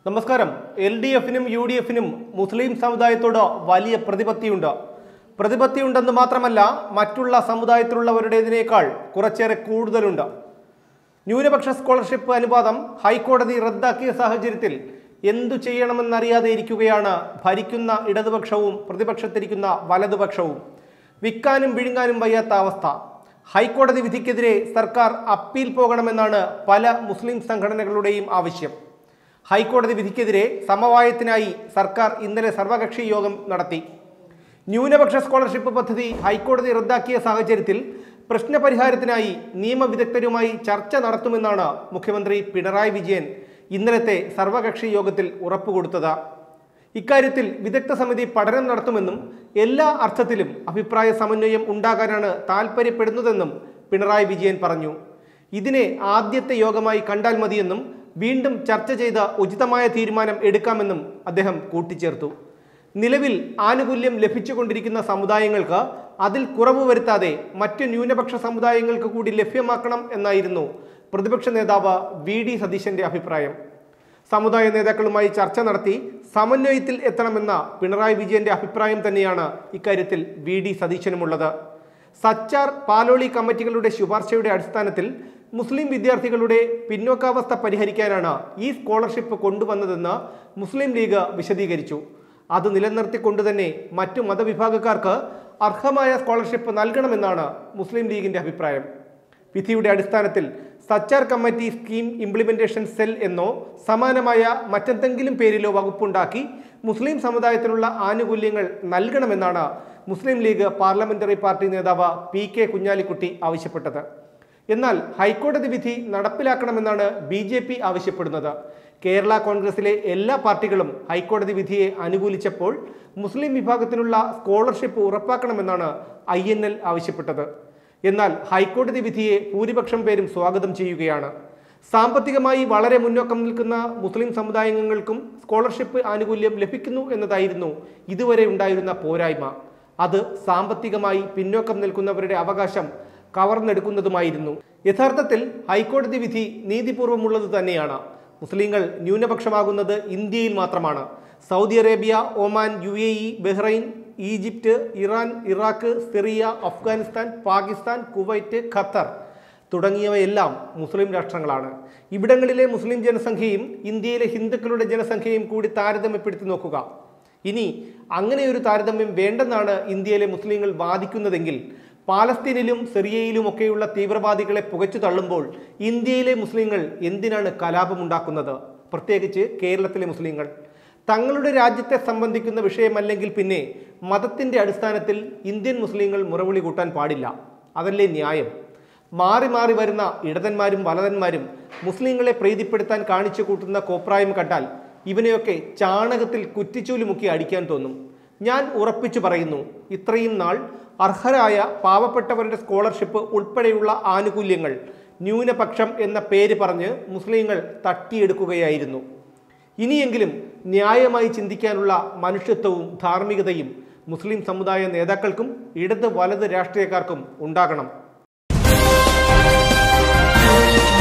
നമസ്കാരം L D എഫിനും U D എഫിനും മുസ്ലിം സമുദായത്തോട് വലിയ പ്രതിപത്തിയുണ്ട് പ്രതിപത്തിയുണ്ടെന്ന് മാത്രമല്ല മറ്റുള്ള സമുദായത്തിലുള്ളവരുടേതിനേക്കാൾ കുറച്ചേറെ കൂടുതലുണ്ട് ന്യൂനപക്ഷ സ്കോളർഷിപ്പ് അനുപാതം ഹൈക്കോടതി റദ്ദാക്കിയ സാഹചര്യത്തിൽ എന്തു ചെയ്യണമെന്നറിയാതെ ഇരിക്കുകയാണ് ഭരിക്കുന്ന ഇടതുപക്ഷവും പ്രതിപക്ഷത്തിരിക്കുന്ന വലതുപക്ഷവും വിൽക്കാനും വിഴുങ്ങാനും വയ്യാത്ത അവസ്ഥ ഹൈക്കോടതി വിധിക്കെതിരെ സർക്കാർ അപ്പീൽ പോകണമെന്നാണ് പല മുസ്ലിം സംഘടനകളുടെയും ആവശ്യം ഹൈക്കോടതി വിധിക്കെതിരെ സമവായത്തിനായി സർക്കാർ ഇന്നലെ സർവകക്ഷി യോഗം നടത്തി ന്യൂനപക്ഷ സ്കോളർഷിപ്പ് പദ്ധതി ഹൈക്കോടതി റദ്ദാക്കിയ സാഹചര്യത്തിൽ പ്രശ്നപരിഹാരത്തിനായി നിയമവിദഗ്ധരുമായി ചർച്ച നടത്തുമെന്നാണ് മുഖ്യമന്ത്രി പിണറായി വിജയൻ ഇന്നലത്തെ സർവകക്ഷി യോഗത്തിൽ ഉറപ്പുകൊടുത്തത് ഇക്കാര്യത്തിൽ വിദഗ്ധ സമിതി പഠനം നടത്തുമെന്നും എല്ലാ അർത്ഥത്തിലും അഭിപ്രായ സമന്വയം ഉണ്ടാകാനാണ് താൽപ്പര്യപ്പെടുന്നതെന്നും പിണറായി വിജയൻ പറഞ്ഞു ഇതിനെ ആദ്യത്തെ യോഗമായി കണ്ടാൽ മതിയെന്നും വീണ്ടും ചർച്ച ചെയ്ത് ഉചിതമായ തീരുമാനം എടുക്കാമെന്നും അദ്ദേഹം കൂട്ടിച്ചേർത്തു നിലവിൽ ആനുകൂല്യം ലഭിച്ചുകൊണ്ടിരിക്കുന്ന സമുദായങ്ങൾക്ക് അതിൽ കുറവ് വരുത്താതെ മറ്റ് ന്യൂനപക്ഷ സമുദായങ്ങൾക്ക് കൂടി ലഭ്യമാക്കണം എന്നായിരുന്നു പ്രതിപക്ഷ നേതാവ് വി ഡി സതീശന്റെ അഭിപ്രായം സമുദായ നേതാക്കളുമായി ചർച്ച നടത്തി സമന്വയത്തിൽ എത്തണമെന്ന പിണറായി വിജയന്റെ അഭിപ്രായം തന്നെയാണ് ഇക്കാര്യത്തിൽ വി ഡി സതീശനുമുള്ളത് സച്ചാർ പാലോളി കമ്മിറ്റികളുടെ ശുപാർശയുടെ അടിസ്ഥാനത്തിൽ മുസ്ലിം വിദ്യാർത്ഥികളുടെ പിന്നോക്കാവസ്ഥ പരിഹരിക്കാനാണ് ഈ സ്കോളർഷിപ്പ് കൊണ്ടുവന്നതെന്ന് മുസ്ലിം ലീഗ് വിശദീകരിച്ചു അത് നിലനിർത്തിക്കൊണ്ട് തന്നെ മറ്റു മതവിഭാഗക്കാർക്ക് അർഹമായ സ്കോളർഷിപ്പ് നൽകണമെന്നാണ് മുസ്ലിം ലീഗിന്റെ അഭിപ്രായം വിധിയുടെ അടിസ്ഥാനത്തിൽ Sachar committee scheme implementation cell എന്നോ സമാനമായ മറ്റെന്തെങ്കിലും പേരിലോ വകുപ്പുണ്ടാക്കി മുസ്ലിം സമുദായത്തിനുള്ള ആനുകൂല്യങ്ങൾ നൽകണമെന്നാണ് മുസ്ലിം ലീഗ് പാർലമെന്ററി പാർട്ടി നേതാവ് പി കെ കുഞ്ഞാലിക്കുട്ടി ആവശ്യപ്പെട്ടത് എന്നാൽ ഹൈക്കോടതി വിധി നടപ്പിലാക്കണമെന്നാണ് ബി ജെ പി ആവശ്യപ്പെടുന്നത് കേരള കോൺഗ്രസിലെ എല്ലാ പാർട്ടികളും ഹൈക്കോടതി വിധിയെ അനുകൂലിച്ചപ്പോൾ മുസ്ലിം വിഭാഗത്തിനുള്ള സ്കോളർഷിപ്പ് ഉറപ്പാക്കണമെന്നാണ് ഐ എൻ എൽ ആവശ്യപ്പെട്ടത് എന്നാൽ ഹൈക്കോടതി വിധിയെ ഭൂരിപക്ഷം പേരും സ്വാഗതം ചെയ്യുകയാണ് സാമ്പത്തികമായി വളരെ മുന്നോക്കം നിൽക്കുന്ന മുസ്ലിം സമുദായങ്ങൾക്കും സ്കോളർഷിപ്പ് ആനുകൂല്യം ലഭിക്കുന്നു എന്നതായിരുന്നു ഇതുവരെ ഉണ്ടായിരുന്ന പോരായ്മ അത് സാമ്പത്തികമായി പിന്നോക്കം നിൽക്കുന്നവരുടെ അവകാശം കവർന്നെടുക്കുന്നതുമായിരുന്നു യഥാർത്ഥത്തിൽ ഹൈക്കോടതി വിധി നീതിപൂർവമുള്ളത് തന്നെയാണ് മുസ്ലിങ്ങൾ ന്യൂനപക്ഷമാകുന്നത് ഇന്ത്യയിൽ മാത്രമാണ് Saudi Arabia Oman U A E Bahrain Egypt Iran Iraq Syria Afghanistan Pakistan Kuwait Qatar തുടങ്ങിയവയെല്ലാം മുസ്ലിം രാഷ്ട്രങ്ങളാണ് ഇവിടങ്ങളിലെ മുസ്ലിം ജനസംഖ്യയും ഇന്ത്യയിലെ ഹിന്ദുക്കളുടെ ജനസംഖ്യയും കൂടി താരതമ്യപ്പെടുത്തി നോക്കുക ഇനി അങ്ങനെ ഒരു താരതമ്യം വേണ്ടെന്നാണ് ഇന്ത്യയിലെ മുസ്ലിങ്ങൾ വാദിക്കുന്നതെങ്കിൽ പാലസ്തീനിലും സിറിയയിലും ഒക്കെയുള്ള തീവ്രവാദികളെ പുകച്ചു തള്ളുമ്പോൾ ഇന്ത്യയിലെ മുസ്ലിങ്ങൾ എന്തിനാണ് കലാപമുണ്ടാക്കുന്നത് പ്രത്യേകിച്ച് കേരളത്തിലെ മുസ്ലിങ്ങൾ തങ്ങളുടെ രാജ്യത്തെ സംബന്ധിക്കുന്ന വിഷയമല്ലെങ്കിൽ പിന്നെ മതത്തിന്റെ അടിസ്ഥാനത്തിൽ ഇന്ത്യൻ മുസ്ലിങ്ങൾ മുറവിളി കൂട്ടാൻ പാടില്ല അതല്ലേ ന്യായം മാറി മാറി വരുന്ന ഇടതന്മാരും വലതന്മാരും മുസ്ലിങ്ങളെ പ്രീതിപ്പെടുത്താൻ കാണിച്ചു കൂട്ടുന്ന കോപ്രായം കണ്ടാൽ ഇവനെയൊക്കെ ചാണകത്തിൽ കുറ്റിച്ചൂല് മുക്കി അടിക്കാൻ തോന്നും ഞാൻ ഉറപ്പിച്ചു പറയുന്നു ഇത്രയും നാൾ അർഹരായ പാവപ്പെട്ടവരുടെ സ്കോളർഷിപ്പ് ഉൾപ്പെടെയുള്ള ആനുകൂല്യങ്ങൾ ന്യൂനപക്ഷം എന്ന പേര് പറഞ്ഞ് മുസ്ലിങ്ങൾ തട്ടിയെടുക്കുകയായിരുന്നു ഇനിയെങ്കിലും ന്യായമായി ചിന്തിക്കാനുള്ള മനുഷ്യത്വവും ധാർമ്മികതയും മുസ്ലിം സമുദായ നേതാക്കൾക്കും ഇടത് വലത് രാഷ്ട്രീയക്കാർക്കും ഉണ്ടാകണം